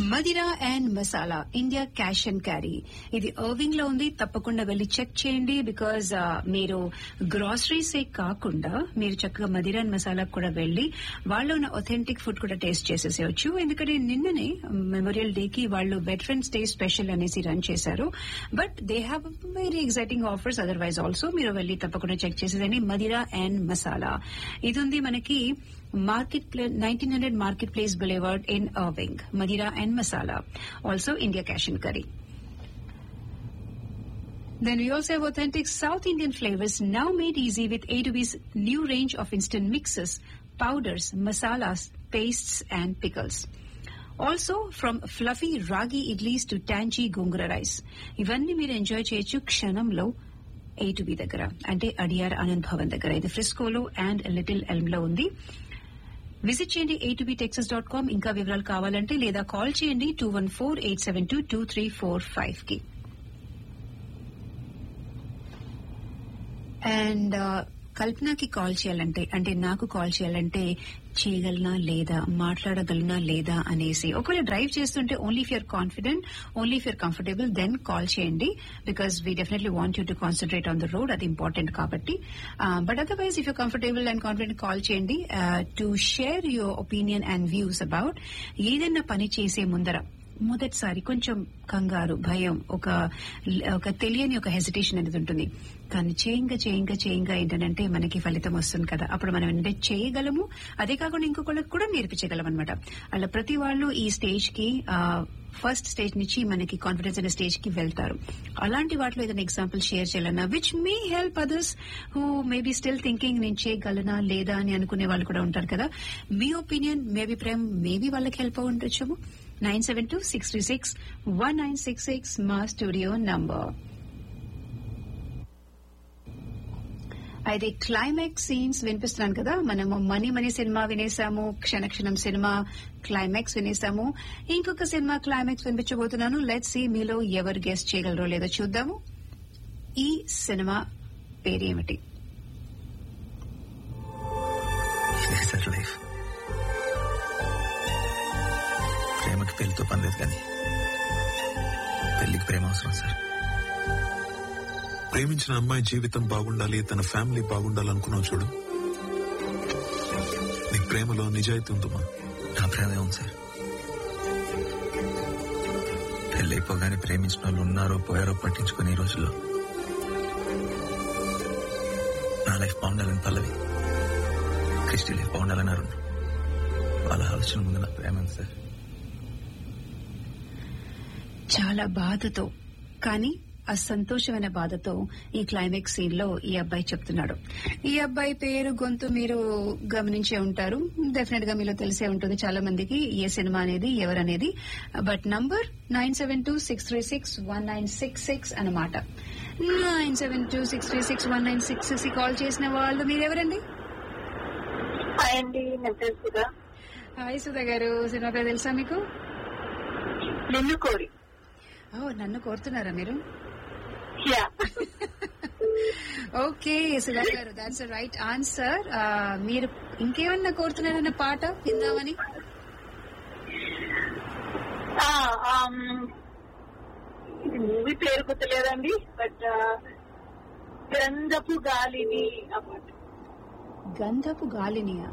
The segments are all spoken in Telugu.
Madira and Masala India cash and carry ఇది అర్వింగ్ లో ఉంది తప్పకుండా వెళ్లి చెక్ చేయండి బికాజ్ మీరు గ్రాసరీసే కాకుండా మీరు చక్కగా మదిరా అండ్ మసాలా కూడా వెళ్లి వాళ్ళు ఉన్న ఒథెంటిక్ ఫుడ్ కూడా టేస్ట్ చేసేసేయచ్చు ఎందుకంటే నిన్ననే మెమోరియల్ డే కి వాళ్ళు వెటరన్స్ డే స్పెషల్ అనేసి రన్ చేశారు but they have very exciting offers otherwise also మీరు వెళ్లి తప్పకుండా చెక్ చేసేదండి మదిరా అండ్ మసాలా ఇది ఉంది మనకి market nineteen hundred marketplace boulevard in Irving Madira and Masala also India cash and curry Then we also have authentic South Indian flavors now made easy with A to B's new range of instant mixes, powders, masalas, pastes and pickles. Also from fluffy ragi idlis to tangy gongura rice ఇవన్నీ మీరు ఎంజాయ్ చేయొచ్చు క్షణంలో ఏ టు బి దగ్గర అంటే అడియార్ ఆనంద్ భవన్ దగ్గర ఇది ఫ్రిస్కోలో అండ్ లిటిల్ ఎల్మ్ లో ఉంది విజిట్ చేయండి A to B Texas dot com ఇంకా వివరాలు కావాలంటే లేదా కాల్ చేయండి two one four eight seven two two three four five కి అండ్ కల్పనకి కాల్ చేయాలంటే అంటే నాకు కాల్ చేయాలంటే చేయగలనా లేదా మాట్లాడగలనా లేదా అనేసి ఒకవేళ డ్రైవ్ చేస్తుంటే only if you're confident only if you're comfortable then call చేయండి because we definitely want you to concentrate on the road అది ఇంపార్టెంట్ కాబట్టి but otherwise if you comfortable and confident call చేయండి to share your opinion and views about ఏదైనా పని చేసే ముందర మొదటిసారి కొంచెం కంగారు భయం ఒక ఒక తెలియని ఒక హెసిటేషన్ అనేది ఉంటుంది కానీ చేయంగా చేయంగా చేయంగా ఏంటంటే మనకి ఫలితం వస్తుంది కదా అప్పుడు మనం ఏంటంటే చేయగలము అదే కాకుండా ఇంకొకళ్ళకి కూడా నేర్పించగలం అనమాట అలా ప్రతి వాళ్ళు ఈ స్టేజ్ కి ఫస్ట్ స్టేజ్ నుంచి మనకి కాన్ఫిడెన్స్ అనే స్టేజ్ కి వెళ్తారు అలాంటి వాటిలో ఏదైనా ఎగ్జాంపుల్ షేర్ చేయాలన్నా which may help others who maybe still thinking నేను చేయగలనా లేదా అని అనుకునే వాళ్ళు కూడా ఉంటారు కదా మీ ఒపీనియన్ మీ అభిప్రాయం మేబీ వాళ్ళకి హెల్ప్ అవ్వ ఉండొచ్చేమో nine seven two six three six one nine six six మా స్టూడియో నంబర్ అయితే క్లైమాక్స్ సీన్స్ వినిపిస్తున్నాను కదా మనము మనీ మనీ సినిమా వినేసాము క్షణక్షణం సినిమా క్లైమాక్స్ వినేసాము ఇంకొక సినిమా క్లైమాక్స్ వినిపించబోతున్నాను లెట్ సి మీలో ఎవరు గెస్ట్ చేయగలరో లేదో చూద్దాము ఈ సినిమా పేరేమిటి ఇదే సార్ లైఫ్ ప్రేమకి పెళ్లితో పని లేదు కానీ పెళ్లికి ప్రేమ అవసరం సార్ ప్రేమించిన అమ్మాయి జీవితం బాగుండాలి తన ఫ్యామిలీ బాగుండాలనుకున్నావు చూడు నీ ప్రేమలో నిజాయితీ ఉందమ్మా నా ప్రేమే ఉంది సార్ పెళ్ళైపోగానే ప్రేమించిన వాళ్ళు ఉన్నారో పోయారో పట్టించుకునే ఈ రోజుల్లో నా లైఫ్ బాగుండాలని పల్లవి క్రిస్టి లైఫ్ బాగుండాలని అరుణ్ వాళ్ళ ఆలోచన ముందు నా ప్రేమ ఉంది సార్ చాలా బాధతో కానీ అసంతోషమైన బాధతో ఈ క్లైమాక్స్ సీన్ లో ఈ అబ్బాయి చెప్తున్నాడు ఈ అబ్బాయి పేరు గొంతు మీరు గమనించే ఉంటారు డెఫినెట్ గా మీలో తెలిసే ఉంటుంది చాలా మందికి ఏ సినిమా అనేది ఎవరనేది but number nine seven two six three six one nine six six అనమాట nine seven two six three six one nine six six call చేసిన వాళ్ళు మీరెవరండి హాయ్ అండి నేను తెలుసుగా హాయ్ సుధా గారు సినిమా పేరు తెలుసా మీకు నిన్ను కోరి ఓ నన్ను కోరుతున్నారా మీరు యా ఓకే సుధా గారు దాట్స్ రైట్ ఆన్సర్ మీరు ఇంకేమన్నా కోరుతున్నారన్న పాట విందామని మూవీ పేరు గుర్తులేదండి బట్ గంధపు గాలిని అన్నమాట గంధపు గాలినియా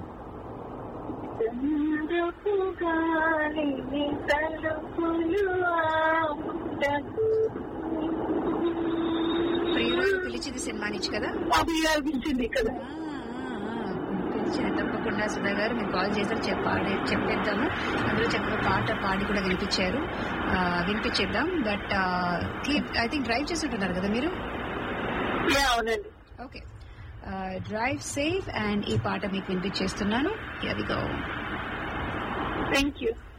గంధపు గాలిని తలుపులు ఆపుటకు. ప్రియురాలు పిలిచింది సినిమా నుంచి కదా అది అనిపించింది కదా ఆ, ఆ, ఆ, పిలిచిన తప్పకుండా సుధా గారు మీరు కాల్ చేశారు చెప్పాలి చెప్పేద్దాము అందులో చక్కగా పాట పాడి కూడా వినిపించారు ఆ, వినిపించేద్దాం బట్ ఐ థింక్ డ్రైవ్ చేస్తుంటున్నారు కదా మీరు యా అవునండి ఓకే డ్రైవ్ సేఫ్ అండ్ ఈ పాట మీకు వినిపించేస్తున్నాను గో థ్యాంక్ యూ